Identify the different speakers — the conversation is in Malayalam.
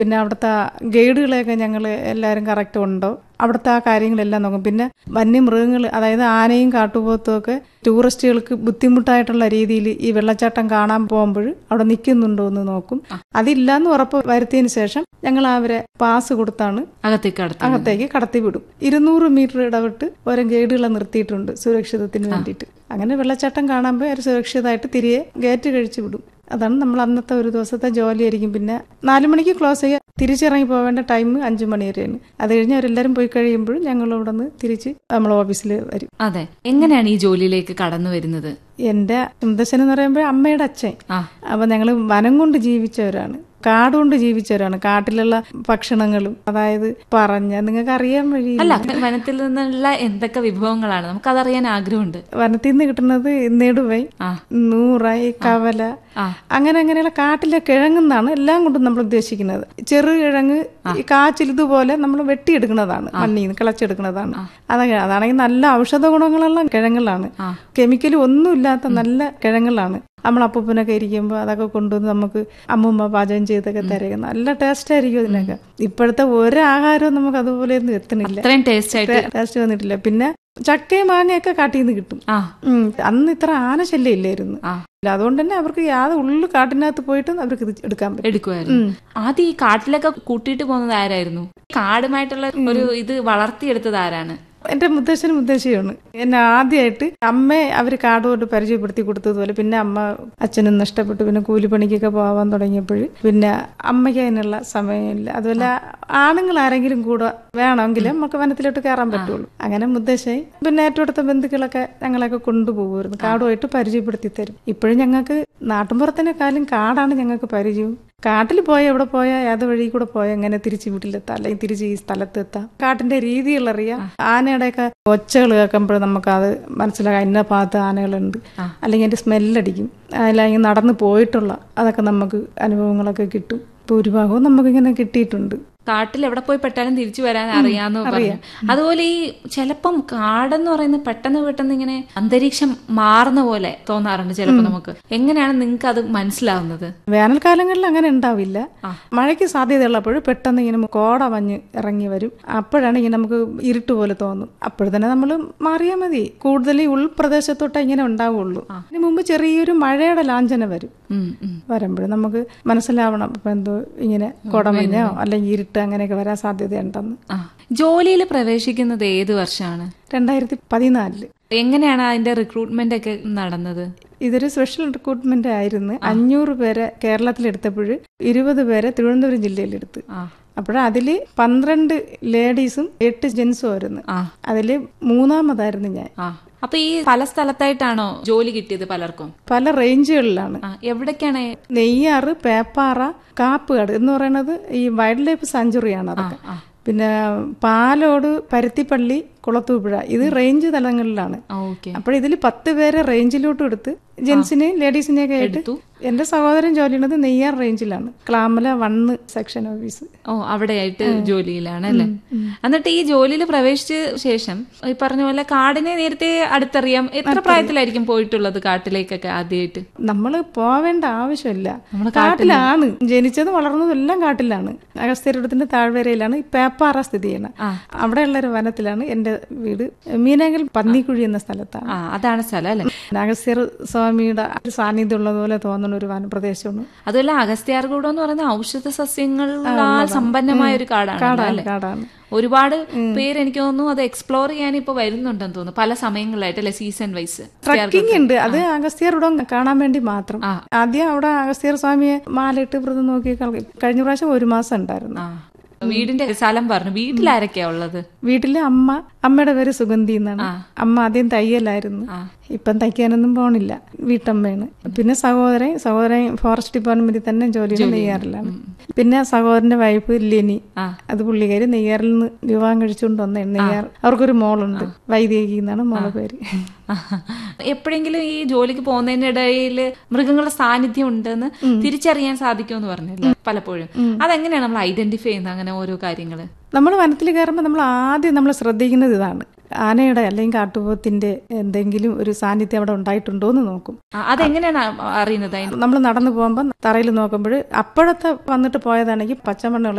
Speaker 1: പിന്നെ അവിടുത്തെ ഗൈഡുകളെയൊക്കെ ഞങ്ങൾ എല്ലാവരും കറക്റ്റ് ഉണ്ടോ അവിടുത്തെ ആ കാര്യങ്ങളെല്ലാം നോക്കും പിന്നെ വന്യമൃഗങ്ങൾ അതായത് ആനയും കാട്ടുപോത്തും ഒക്കെ ടൂറിസ്റ്റുകൾക്ക് ബുദ്ധിമുട്ടായിട്ടുള്ള രീതിയിൽ ഈ വെള്ളച്ചാട്ടം കാണാൻ പോകുമ്പോൾ അവിടെ നിൽക്കുന്നുണ്ടോ എന്ന് നോക്കും അതില്ലാന്ന് ഉറപ്പ് വരുത്തിയതിന് ശേഷം ഞങ്ങൾ അവരെ പാസ് കൊടുത്താണ്
Speaker 2: അകത്തേക്ക് കടത്തി
Speaker 1: അകത്തേക്ക് കടത്തി വിടും ഇരുന്നൂറ് മീറ്റർ ഇടവിട്ട് ഓരോ ഗൈഡുകളെ നിർത്തിയിട്ടുണ്ട് സുരക്ഷിതത്തിന് വേണ്ടിയിട്ട് അങ്ങനെ വെള്ളച്ചാട്ടം കാണാൻ പോയി അവർ സുരക്ഷിതമായിട്ട് തിരികെ ഗേറ്റ് കഴിച്ചു വിടും അതാണ് നമ്മൾ അന്നത്തെ ഒരു ദിവസത്തെ ജോലിയായിരിക്കും പിന്നെ നാലു മണിക്ക് ക്ലോസ് ചെയ്യുക തിരിച്ചിറങ്ങി പോവേണ്ട ടൈം അഞ്ചു മണി വരെയാണ് അത് കഴിഞ്ഞ് അവരെല്ലാവരും പോയി കഴിയുമ്പോഴും ഞങ്ങൾ ഇവിടെ നിന്ന് തിരിച്ച് നമ്മൾ ഓഫീസിൽ വരും
Speaker 2: അതെ എങ്ങനെയാണ് ഈ ജോലിയിലേക്ക് കടന്നു വരുന്നത്
Speaker 1: എൻ്റെ മുത്തശ്ശൻ എന്ന് പറയുമ്പോൾ അമ്മയുടെ അച്ഛൻ
Speaker 2: ആ
Speaker 1: അപ്പൊ ഞങ്ങൾ വനം കൊണ്ട് ജീവിച്ചവരാണ് കാട് കൊണ്ട് ജീവിച്ചവരാണ് കാട്ടിലുള്ള ഭക്ഷണങ്ങളും അതായത് പറഞ്ഞ നിങ്ങൾക്ക് അറിയാൻ വഴി
Speaker 2: അല്ല വനത്തിൽ നിന്നുള്ള എന്തൊക്കെ വിഭവങ്ങളാണ് നമുക്കതറിയാൻ ആഗ്രഹമുണ്ട്
Speaker 1: വനത്തിൽ നിന്ന് കിട്ടുന്നത് നെടുവൈ
Speaker 2: ആ
Speaker 1: നൂറായി കവല
Speaker 2: ആ.
Speaker 1: അങ്ങനെ അങ്ങനെയുള്ള കാട്ടിലെ കിഴങ്ങെന്നാണ് എല്ലാം കൊണ്ടും നമ്മൾ ഉദ്ദേശിക്കുന്നത് ചെറു കിഴങ്ങ് ഈ കാച്ചിൽ ഇതുപോലെ നമ്മൾ വെട്ടിയെടുക്കുന്നതാണ് മണ്ണിൽ നിന്ന് കിളച്ചെടുക്കുന്നതാണ് അതൊക്കെ അതാണെങ്കിൽ നല്ല ഔഷധ ഗുണങ്ങളുള്ള കിഴങ്ങുകളാണ്
Speaker 2: ആ.
Speaker 1: കെമിക്കലും ഒന്നും ഇല്ലാത്ത നല്ല കിഴങ്ങുകളാണ് നമ്മൾ അപ്പൂപ്പനൊക്കെ ഇരിക്കുമ്പോൾ അതൊക്കെ കൊണ്ടുവന്ന് നമുക്ക് അമ്മൂമ്മ പാചകം ചെയ്തൊക്കെ തരുക നല്ല ടേസ്റ്റ് ആയിരിക്കും ഇതിനൊക്കെ ഇപ്പോഴത്തെ ഒരു ആഹാരവും നമുക്ക് അതുപോലെ ഒന്നും എത്തണില്ല
Speaker 2: അത്രയും ടേസ്റ്റ് ആയിട്ട്
Speaker 1: ടേസ്റ്റ് വന്നിട്ടില്ല പിന്നെ ചക്കയും മാങ്ങയൊക്കെ കാട്ടിൽ നിന്ന് കിട്ടും
Speaker 2: ആ
Speaker 1: ഉം. അന്ന് ഇത്ര ആനശല്യം ഇല്ലായിരുന്നു
Speaker 2: ആ.
Speaker 1: ഇല്ല, അതുകൊണ്ട് തന്നെ അവർക്ക് യാതൊരു ഉള്ളു കാട്ടിനകത്ത് പോയിട്ട് അവർക്ക് ഇത് എടുക്കാൻ പറ്റും
Speaker 2: എടുക്കുമായിരുന്നു ആദ്യം ഈ കാട്ടിലൊക്കെ കൂട്ടിയിട്ട് പോകുന്നത് ആരായിരുന്നു കാടുമായിട്ടുള്ള ഒരു ഇത് വളർത്തിയെടുത്തത് ആരാണ്
Speaker 1: എന്റെ മുത്തശ്ശനും മുത്തശ്ശിയാണ് എന്നെ ആദ്യമായിട്ട് അമ്മയെ അവർ കാടുകൊണ്ട് പരിചയപ്പെടുത്തി കൊടുത്തതുപോലെ പിന്നെ അമ്മ അച്ഛനും നഷ്ടപ്പെട്ടു പിന്നെ കൂലിപ്പണിക്കൊക്കെ പോകാൻ തുടങ്ങിയപ്പോൾ പിന്നെ അമ്മയ്ക്ക് അതിനുള്ള സമയമില്ല അതുപോലെ ആണുങ്ങൾ ആരെങ്കിലും കൂടെ വേണമെങ്കിൽ നമുക്ക് വനത്തിലോട്ട് കയറാൻ പറ്റുള്ളൂ അങ്ങനെ മുത്തശ്ശി പിന്നെ ഏറ്റവും അടുത്ത ബന്ധുക്കളൊക്കെ ഞങ്ങളൊക്കെ കൊണ്ടുപോകുമായിരുന്നു കാടുമായിട്ട് പരിചയപ്പെടുത്തി തരും ഇപ്പോഴും ഞങ്ങൾക്ക് നാട്ടിൻപുറത്തിനെക്കാളും കാടാണ് ഞങ്ങൾക്ക് പരിചയം കാട്ടിൽ പോയ എവിടെ പോയാൽ ഏത് വഴി കൂടെ പോയാൽ എങ്ങനെ തിരിച്ച് വീട്ടിലെത്താം അല്ലെങ്കിൽ തിരിച്ച് ഈ സ്ഥലത്തെത്താം കാട്ടിന്റെ രീതികൾ അറിയാം ആനയുടെയൊക്കെ ഒച്ചകൾ കേൾക്കുമ്പോൾ നമുക്കത് മനസ്സിലാക്കാം ഇന്ന ഭാഗത്ത് ആനകളുണ്ട് അല്ലെങ്കിൽ അതിന്റെ സ്മെല്ലടിക്കും അല്ലെങ്കിൽ നടന്നു പോയിട്ടുള്ള അതൊക്കെ നമുക്ക് അനുഭവങ്ങളൊക്കെ കിട്ടും ഭൂരിഭാഗവും നമുക്കിങ്ങനെ കിട്ടിയിട്ടുണ്ട്
Speaker 2: കാട്ടിൽ എവിടെ പോയി പെട്ടാലും തിരിച്ചു വരാൻ അറിയാന്ന് പറഞ്ഞു അതുപോലെ ഈ ചിലപ്പം കാടെന്ന് പറയുന്നത് പെട്ടെന്ന് പെട്ടെന്ന് ഇങ്ങനെ അന്തരീക്ഷം മാറുന്ന പോലെ തോന്നാറുണ്ട് ചിലപ്പോൾ നമുക്ക് എങ്ങനെയാണ് നിങ്ങൾക്ക് അത് മനസ്സിലാവുന്നത്
Speaker 1: വേനൽക്കാലങ്ങളിൽ അങ്ങനെ ഉണ്ടാവില്ല മഴയ്ക്ക് സാധ്യതയുള്ളപ്പോൾ പെട്ടെന്ന് ഇങ്ങനെ കോട മഞ്ഞ് ഇറങ്ങി വരും അപ്പോഴാണ് ഇങ്ങനെ നമുക്ക് ഇരുട്ട് പോലെ തോന്നും അപ്പോഴത്തന്നെ നമ്മൾ മാറിയാൽ മതി കൂടുതൽ ഈ ഉൾപ്രദേശത്തോട്ടേ ഇങ്ങനെ ഉണ്ടാവുള്ളൂ അതിന് മുമ്പ് ചെറിയൊരു മഴയുടെ ലാഞ്ചന വരും
Speaker 2: ഉം, ഉം.
Speaker 1: വരുമ്പോൾ നമുക്ക് മനസ്സിലാവണം ഇപ്പൊ എന്തോ ഇങ്ങനെ കോടമഞ്ഞോ അല്ലെങ്കിൽ ഇരുട്ട് അങ്ങനെയൊക്കെ വരാൻ സാധ്യതയുണ്ടെന്ന്
Speaker 2: ആ ജോലിയിൽ പ്രവേശിക്കുന്നത് ഏത് വർഷമാണ്
Speaker 1: രണ്ടായിരത്തി പതിനാലില്
Speaker 2: എങ്ങനെയാണ് അതിന്റെ റിക്രൂട്ട്മെന്റ് ഒക്കെ നടന്നത്
Speaker 1: ഇതൊരു സ്പെഷ്യൽ റിക്രൂട്ട്മെന്റ് ആയിരുന്നു അഞ്ഞൂറ് പേരെ കേരളത്തിലെടുത്തപ്പോൾ ഇരുപത് പേരെ തിരുവനന്തപുരം ജില്ലയിലെടുത്ത്
Speaker 2: ആ
Speaker 1: അപ്പോൾ അതില് പന്ത്രണ്ട് ലേഡീസും എട്ട് ജെൻസും ആയിരുന്നു
Speaker 2: ആ
Speaker 1: അതില് മൂന്നാമതായിരുന്നു ഞാൻ
Speaker 2: ആ അപ്പൊ ഈ പല സ്ഥലത്തായിട്ടാണോ ജോലി കിട്ടിയത് പലർക്കും
Speaker 1: പല റേഞ്ചുകളിലാണ്
Speaker 2: ആ എവിടേക്കാണ്
Speaker 1: നെയ്യാറ് പേപ്പാറ കാപ്പുകാട് എന്ന് പറയുന്നത് ഈ വൈൽഡ് ലൈഫ് സാഞ്ചുറിയാണ് അതൊക്കെ
Speaker 2: ആ.
Speaker 1: പിന്നെ പാലോട് പരുത്തിപ്പള്ളി കുളത്തൂപ്പുഴ ഇത് റേഞ്ച് തലങ്ങളിലാണ്
Speaker 2: ഓക്കെ
Speaker 1: അപ്പോൾ ഇതിൽ പത്ത് പേരെ റേഞ്ചിലോട്ടും എടുത്ത് ജെൻസിനെയും ലേഡീസിനെയൊക്കെ ആയിട്ട്
Speaker 2: എടുത്തു.
Speaker 1: എന്റെ സഹോദരൻ ജോലി ചെയ്യുന്നത് നെയ്യാർ റേഞ്ചിലാണ് ക്ലാമല വണ്ണ് സെക്ഷൻ ഓഫീസ്
Speaker 2: ഓ അവിടെയായിട്ട് ജോലിയിലാണ് അല്ലേ എന്നിട്ട് ഈ ജോലിയിൽ പ്രവേശിച്ച ശേഷം ഈ പറഞ്ഞ പോലെ കാടിനെ നേരത്തെ അടുത്തറിയാം എത്ര പ്രായത്തിലായിരിക്കും പോയിട്ടുള്ളത് കാട്ടിലേക്കൊക്കെ ആദ്യമായിട്ട്
Speaker 1: നമ്മൾ പോവേണ്ട ആവശ്യമില്ല കാട്ടിലാണ് ജനിച്ചതും വളർന്നതും എല്ലാം കാട്ടിലാണ് അഗസ്ത്യരുടെ താഴ്വരയിലാണ് ഈ പേപ്പാറ സ്ഥിതി ചെയ്യുന്നത് അവിടെയുള്ള ഒരു വനത്തിലാണ് എന്റെ വീട് മീനങ്കൽ പന്നിക്കുഴി എന്ന സ്ഥലത്താണ്
Speaker 2: ആ അതാണ് സ്ഥലം അല്ലേ
Speaker 1: അഗസ്ത്യർ സ്വാമിയുടെ ഒരു സാന്നിധ്യം ഉള്ളതുപോലെ തോന്നുന്ന ഒരു വനപ്രദേശമാണ്
Speaker 2: അതുമല്ല അഗസ്ത്യാർകൂടം എന്ന് പറയുന്ന ഔഷധ സസ്യങ്ങളാൽ സമ്പന്നമായ ഒരു കാടാണ് അല്ലേ
Speaker 1: കാടാണ്
Speaker 2: ഒരുപാട് പേര് എനിക്ക് തോന്നുന്നു അത് എക്സ്പ്ലോർ ചെയ്യാൻ ഇപ്പൊ വരുന്നുണ്ടെന്ന് തോന്നുന്നു പല സമയങ്ങളായിട്ട് അല്ലെ സീസൺ വൈസ്
Speaker 1: ട്രക്കിംഗ് ഉണ്ട് അത് അഗസ്ത്യറുടം കാണാൻ വേണ്ടി മാത്രം ആദ്യം അവിടെ അഗസ്ത്യർ സ്വാമിയെ മാലയിട്ട് വ്രതം നോക്കി കളി- കഴിഞ്ഞ പ്രാവശ്യം ഒരു മാസം ഉണ്ടായിരുന്നു
Speaker 2: ആ വീടിന്റെ സ്ഥലം പറഞ്ഞു വീട്ടിലാരൊക്കെയാ ഉള്ളത്
Speaker 1: വീട്ടില് അമ്മ അമ്മയുടെ പേര് സുഗന്ധി എന്നാണ് അമ്മ ആദ്യം തയ്യലായിരുന്നു ഇപ്പം തയ്ക്കാനൊന്നും പോണില്ല വീട്ടമ്മയാണ് പിന്നെ സഹോദരൻ സഹോദരൻ ഫോറസ്റ്റ് ഡിപ്പാർട്ട്മെന്റിൽ തന്നെ ജോലി നെയ്യാറിലാണ് പിന്നെ സഹോദരന്റെ വൈഫ് ലിനി അത് പുള്ളിക്കാരി നെയ്യാറിൽ നിന്ന് വിവാഹം കഴിച്ചുകൊണ്ട് വന്നതാണ് നെയ്യാർ അവർക്കൊരു മോളുണ്ട് വൈദേഹി എന്നാണ് മോളെ പേര്
Speaker 2: എപ്പോഴെങ്കിലും ഈ ജോലിക്ക് പോകുന്നതിനിടയിൽ മൃഗങ്ങളുടെ സാന്നിധ്യം ഉണ്ടെന്ന് തിരിച്ചറിയാൻ സാധിക്കുമെന്ന് പറഞ്ഞല്ലോ പലപ്പോഴും അതെങ്ങനെയാണ് നമ്മൾ ഐഡന്റിഫൈ ചെയ്യുന്നത് അങ്ങനെ ഓരോ കാര്യങ്ങള്
Speaker 1: നമ്മൾ വനത്തിൽ കയറുമ്പോൾ നമ്മൾ ആദ്യം നമ്മൾ ശ്രദ്ധിക്കുന്നത് ഇതാണ് ആനയുടെ അല്ലെങ്കിൽ കാട്ടുപോത്തിന്റെ എന്തെങ്കിലും ഒരു സാന്നിധ്യം അവിടെ ഉണ്ടായിട്ടുണ്ടോ എന്ന് നോക്കും
Speaker 2: ആ, അതെങ്ങനെയാണ് അറിയുന്നത് അതിന്റെ
Speaker 1: നമ്മൾ നടന്നു പോകുമ്പോൾ തറയിൽ നോക്കുമ്പോൾ അപ്പോഴത്തെ വന്നിട്ട് പോയതാണെങ്കിൽ പച്ചമണ്ണുള്ള